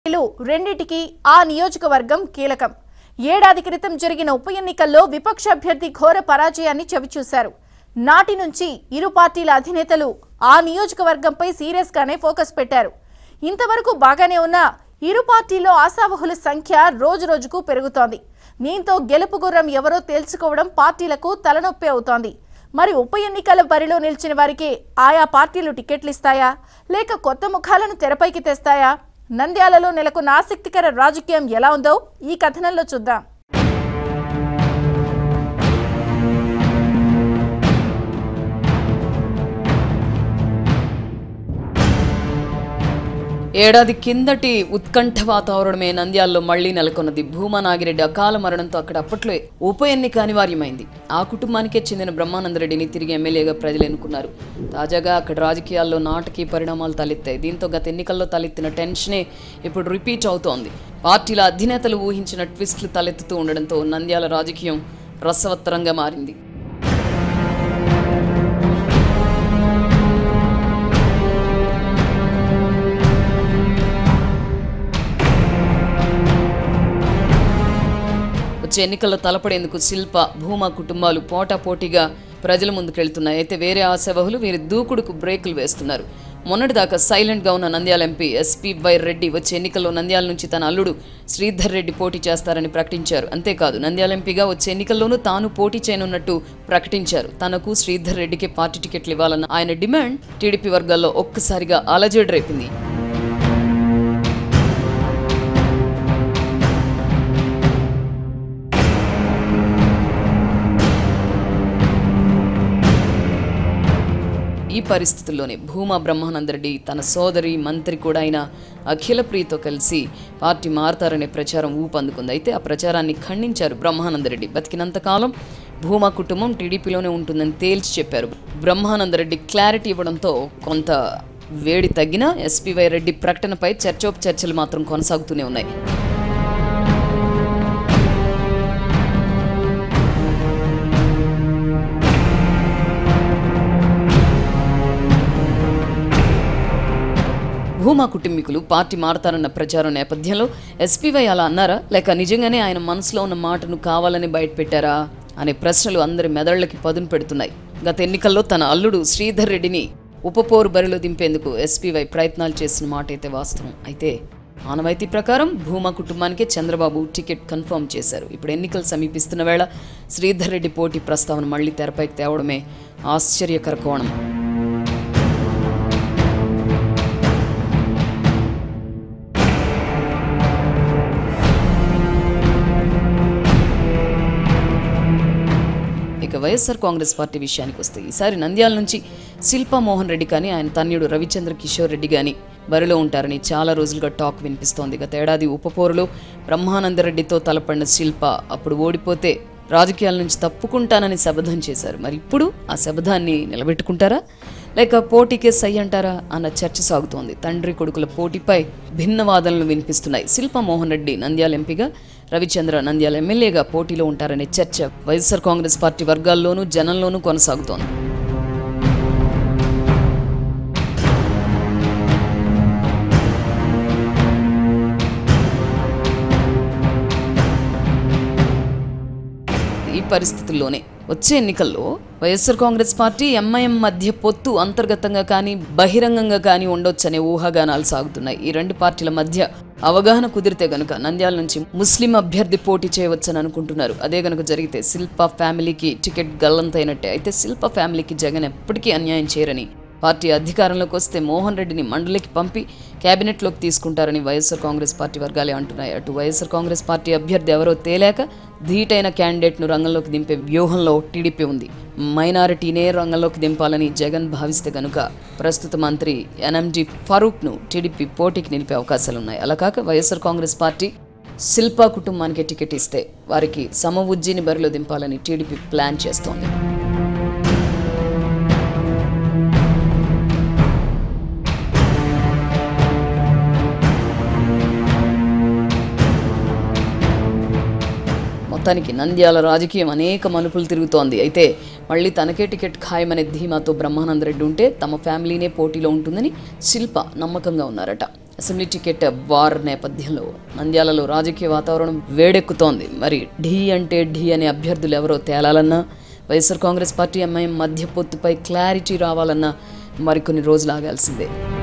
లు రెండిటికి ఆ నియోజకవర్గం కీలకం ఏడాది క్రితం జరిగిన ఉప ఎన్నికల్లో విపక్ష అభ్యర్థి ఘోర పరాజయాన్ని చవిచూశారు నాటి నుంచి ఇరు పార్టీల అధినేతలు ఆ నియోజకవర్గంపై సీరియస్ గానే ఫోకస్ పెట్టారు ఇంతవరకు బాగానే ఉన్న ఇరు పార్టీల్లో ఆశావహుల సంఖ్య రోజు రోజుకు పెరుగుతోంది దీంతో గెలుపు గుర్రం ఎవరో తేల్చుకోవడం పార్టీలకు తలనొప్పి అవుతోంది మరి ఉప ఎన్నికల బరిలో నిలిచిన వారికి ఆయా పార్టీలు టికెట్లు ఇస్తాయా లేక కొత్త ముఖాలను తెరపైకి తెస్తాయా నంద్యాలలో నెలకొన్న ఆసక్తికర రాజకీయం ఎలా ఉందో ఈ కథనంలో చూద్దాం ఏడాది కిందటి ఉత్కంఠ వాతావరణమే నంద్యాలలో మళ్లీ నెలకొన్నది భూమా నాగిరెడ్డి అకాల మరణంతో అక్కడ అప్పట్లో ఉప ఎన్నిక అనివార్యమైంది ఆ కుటుంబానికే చెందిన బ్రహ్మానందరెడ్డిని తిరిగి ఎమ్మెల్యేగా ప్రజలు ఎన్నుకున్నారు తాజాగా అక్కడ రాజకీయాల్లో నాటకీయ పరిణామాలు తలెత్తాయి దీంతో గత ఎన్నికల్లో తలెత్తిన టెన్షనే ఇప్పుడు రిపీట్ అవుతోంది పార్టీల అధినేతలు ఊహించిన ట్విస్టులు తలెత్తుతూ ఉండడంతో నంద్యాల రాజకీయం రసవత్తరంగా మారింది వచ్చే ఎన్నికల్లో తలపడేందుకు శిల్ప భూమా కుటుంబాలు పోటాపోటీగా ప్రజల ముందుకెళ్తున్నాయి అయితే వేరే ఆశావహులు వీరి దూకుడుకు బ్రేకులు వేస్తున్నారు మొన్నటిదాకా సైలెంట్గా ఉన్న Nandyal MP SP Y Reddy వచ్చే ఎన్నికల్లో నంద్యాల నుంచి తన అల్లుడు శ్రీధర్ రెడ్డి పోటీ చేస్తారని ప్రకటించారు అంతేకాదు నంద్యాల ఎంపీగా వచ్చే ఎన్నికల్లోనూ తాను పోటీ చేయనున్నట్టు ప్రకటించారు తనకు శ్రీధర్ రెడ్డికి పార్టీ టికెట్లు ఇవ్వాలన్న ఆయన డిమాండ్ టీడీపీ వర్గాల్లో ఒక్కసారిగా అలజడి రేపింది ఈ పరిస్థితుల్లోనే భూమా బ్రహ్మానందరెడ్డి తన సోదరి మంత్రి కూడా అయిన అఖిలప్రియతో కలిసి పార్టీ మారతారనే ప్రచారం ఊపందుకుంది అయితే ఆ ప్రచారాన్ని ఖండించారు బ్రహ్మానందరెడ్డి బతికినంతకాలం భూమా కుటుంబం టీడీపీలోనే ఉంటుందని తేల్చి చెప్పారు బ్రహ్మానందరెడ్డి క్లారిటీ ఇవ్వడంతో కొంత వేడి తగ్గిన ఎస్పీవై రెడ్డి ప్రకటనపై చర్చోపచర్చలు మాత్రం కొనసాగుతూనే ఉన్నాయి భూమా కుటుంబీకులు పార్టీ మారతారన్న ప్రచారం నేపథ్యంలో ఎస్పీవై అలా అన్నారా లేక నిజంగానే ఆయన మనసులో ఉన్న మాటను కావాలని బయటపెట్టారా అనే ప్రశ్నలు అందరి మెదళ్లకి పదును పెడుతున్నాయి గత ఎన్నికల్లో తన అల్లుడు శ్రీధర్ రెడ్డిని ఉపపోరు బరిలో దింపేందుకు ఎస్పీవై ప్రయత్నాలు చేసిన మాట అయితే వాస్తవం అయితే ఆనవాయితీ ప్రకారం భూమా కుటుంబానికే చంద్రబాబు టికెట్ కన్ఫర్మ్ చేశారు ఇప్పుడు ఎన్నికలు సమీపిస్తున్న వేళ శ్రీధర్ రెడ్డి పోటీ ప్రస్తావన మళ్లీ తెరపైకి తేవడమే ఆశ్చర్యకర కోణం ఇక వైఎస్ఆర్ కాంగ్రెస్ పార్టీ విషయానికి వస్తే ఈసారి నంద్యాల నుంచి శిల్పా మోహన్ రెడ్డి కానీ ఆయన తన్యుడు రవిచంద్ర కిషోర్ రెడ్డి కానీ బరిలో ఉంటారని చాలా రోజులుగా టాక్ వినిపిస్తోంది గత ఏడాది ఉపపోరులో బ్రహ్మానందరెడ్డితో తలపడిన శిల్ప అప్పుడు ఓడిపోతే రాజకీయాల నుంచి తప్పుకుంటానని శపథం చేశారు మరి ఇప్పుడు ఆ శపథాన్ని నిలబెట్టుకుంటారా లేక పోటీకే సై అంటారా అన్న చర్చ సాగుతోంది తండ్రి కొడుకుల పోటీపై భిన్న వాదనలు వినిపిస్తున్నాయి శిల్ప మోహన్ రెడ్డి నంద్యాల ఎంపీగా రవిచంద్ర నంద్యాల ఎమ్మెల్యేగా పోటీలో ఉంటారనే చర్చ వైఎస్ఆర్ కాంగ్రెస్ పార్టీ వర్గాల్లోనూ జనంలోనూ కొనసాగుతోంది ఈ పరిస్థితుల్లోనే వచ్చే ఎన్నికల్లో వైఎస్ఆర్ కాంగ్రెస్ పార్టీ ఎంఐఎం మధ్య పొత్తు అంతర్గతంగా కానీ బహిరంగంగా కానీ ఉండొచ్చనే ఊహాగానాలు సాగుతున్నాయి ఈ రెండు పార్టీల మధ్య అవగాహన కుదిరితే గనుక నంద్యాల నుంచి ముస్లిం అభ్యర్థి పోటీ చేయవచ్చని అనుకుంటున్నారు అదే గనుక జరిగితే శిల్ప ఫ్యామిలీకి టికెట్ గల్లంతైనట్టే అయితే శిల్ప ఫ్యామిలీకి జగన్ ఎప్పటికీ అన్యాయం చేయరని పార్టీ అధికారంలోకి వస్తే మోహన్ రెడ్డిని మండలికి పంపి కేబినెట్లోకి తీసుకుంటారని వైఎస్ఆర్ కాంగ్రెస్ పార్టీ వర్గాలే అంటున్నాయి అటు వైఎస్ఆర్ కాంగ్రెస్ పార్టీ అభ్యర్థి ఎవరో తేలేక ధీటైన క్యాండిడేట్ను రంగంలోకి దింపే వ్యూహంలో టీడీపీ ఉంది మైనారిటీనే రంగంలోకి దింపాలని జగన్ భావిస్తే గనుక ప్రస్తుత మంత్రి ఎన్ఎంజీ ఫరూక్ను టీడీపీ పోటీకి నిలిపే అవకాశాలున్నాయి అలా కాక వైఎస్ఆర్ కాంగ్రెస్ పార్టీ శిల్పా కుటుంబానికి టికెట్ ఇస్తే వారికి సమ ఉజ్జీని బరిలో దింపాలని టీడీపీ ప్లాన్ చేస్తోంది మొత్తానికి నంద్యాల రాజకీయం అనేక మలుపులు తిరుగుతోంది అయితే మళ్ళీ తనకే టికెట్ ఖాయమనే ధీమాతో బ్రహ్మానందరెడ్డి ఉంటే తమ ఫ్యామిలీనే పోటీలో ఉంటుందని శిల్ప నమ్మకంగా ఉన్నారట అసెంబ్లీ టికెట్ వార్ నేపథ్యంలో నంద్యాలలో రాజకీయ వాతావరణం వేడెక్కుతోంది మరి ఢీ అంటే ఢీ అనే అభ్యర్థులు ఎవరో తేలాలన్నా వైఎస్ఆర్ కాంగ్రెస్ పార్టీ ఎంఐఎం మధ్య పొత్తుపై క్లారిటీ రావాలన్నా మరికొన్ని రోజులు ఆగాల్సిందే